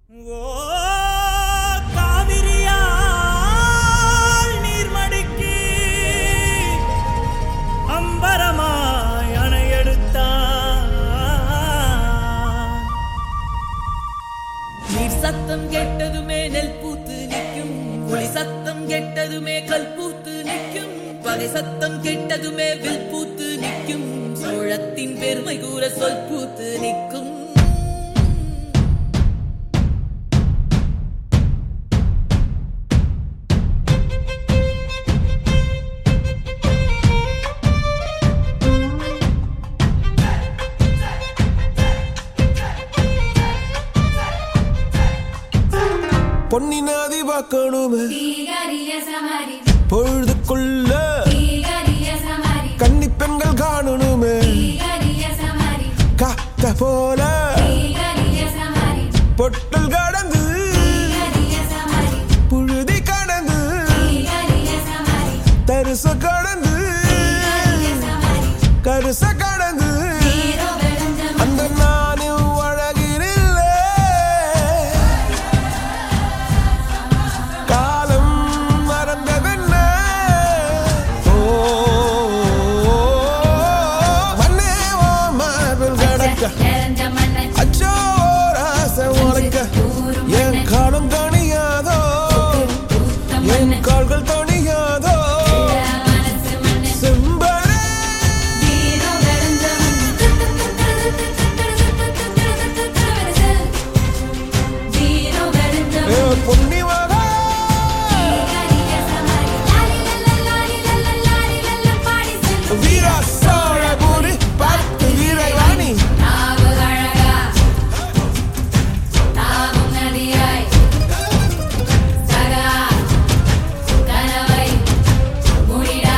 ஓ காவிரியால் நீர்மடிக்கு அம்பரமாய் அணையெடுத்தான் நீர் சத்தம் கெட்டதுமே நெல் பூத்து நிற்கும் புலி சத்தம் கெட்டதுமே கல் பூத்து நிற்கும் பகை சத்தம் கெட்டதுமே வில் பூத்து நிற்கும் சோழத்தின் பெருமை கூற சொல் பூத்து நிற்கும் பொன்னி நாதி பார்க்கணுமே தீகரிய சமரி பொழுதுக்குள்ள தீகரிய சமரி கன்னி பெண்கள் காணணுமே தீகரிய சமரி காத்த போல தீகரிய சமரி பொட்டல் கடந்து தீகரிய சமரி புழுதி கடந்து தீகரிய சமரி தரிச கடந்து தீகரிய சமரி கருச கடந்து தீரோ வெளஞ்சம் அந்த நானும் அழகினில்லை காலம் மறந்ததென்ன ஓ மண்ணே ஓ மார்பில் கடக்க நிறைஞ்ச மண்ணை அச்சோ ராச உனக்க என் காலம் தணியாதோ பூத்த என் மண்ணை கால்கள் தணியாதோ மனசு மண்ணை செம்பரே தீரோ வெளஞ்சம் தீரோ வெளஞ்சம் ஏ பொன்னி மகா தீகரிய சமரி லாலி லல்லா லாலி லல்லா லாலி லல்லா பாடி செல்லும் வீரா சோழ பூரி பார்த்து வீரை வாணி நாவு அழகா நாவும் நதியாய் சகா கனவை முடிடா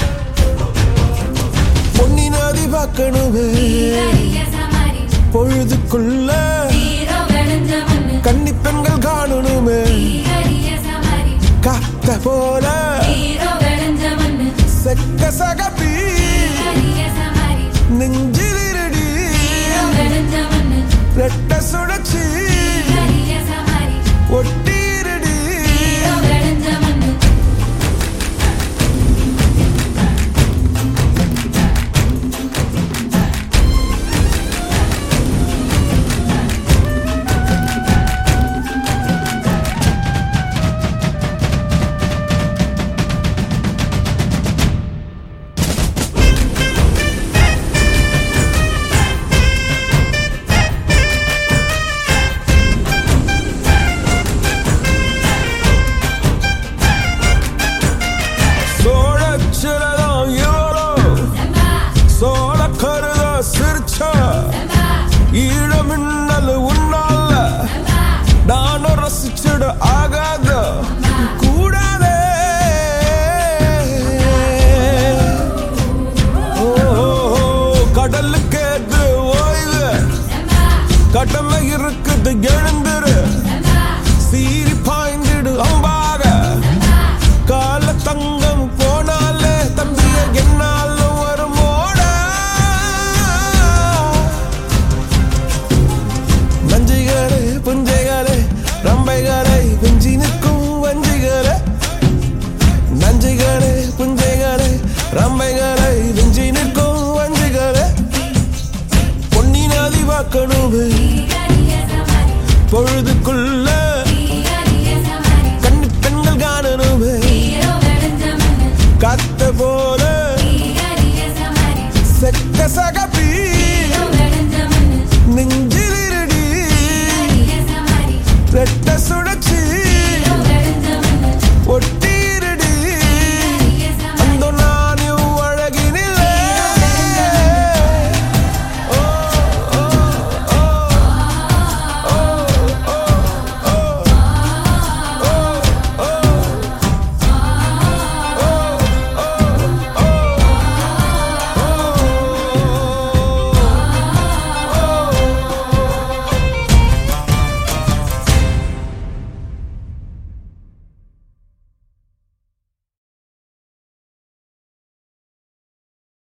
பொன்னி நதி பார்க்கணுமே தீகரிய சமரி பொழுதுக்குள்ள தீரோ வெளுஞ்ச மண்ணு கன்னி பெண்கள் காணணுமே தீகரிய சமரி காத்த போல தீரோ வெளுஞ்ச மண்ணு செக்க சகப்பி தீகரிய சமரி நெஞ்சில் இருடி தீரோ வெளுஞ்ச மண்ணு ரெட்ட சுழற்சி தீகரிய சமரி ஒட்டிருடி தீரோ வெளுஞ்ச மண்ணு சோழச்சிலதான் இவளோ செம்பா சோழ கருத சிரிச்சா செம்பா ஈழ மின்னல் உன்னால செம்பா நானும் ரசிச்சிட ஆகாத கூடாதே ஓ, கடலுக்கு எது ஓய்வு செம்பா கடமை இருக்குது எழுந்துரு செம்பா சீறி பாய்ந்திடு அம்பாக கால தங்கம் போனாலே தம்பிய என்னாலும் வருமோட நஞ்சிகளே புஞ்சைகளே ரம்பைகளை பிஞ்சி நிற்கும் வஞ்சிகளே நஞ்சிகளே புஞ்சைகளே ரம்பைகளை பிஞ்சி நிற்கும் வஞ்சிகளே பொன்னி நதி வாக்கணுமே தீகரிய சமரி பொழுதுக்குள்ள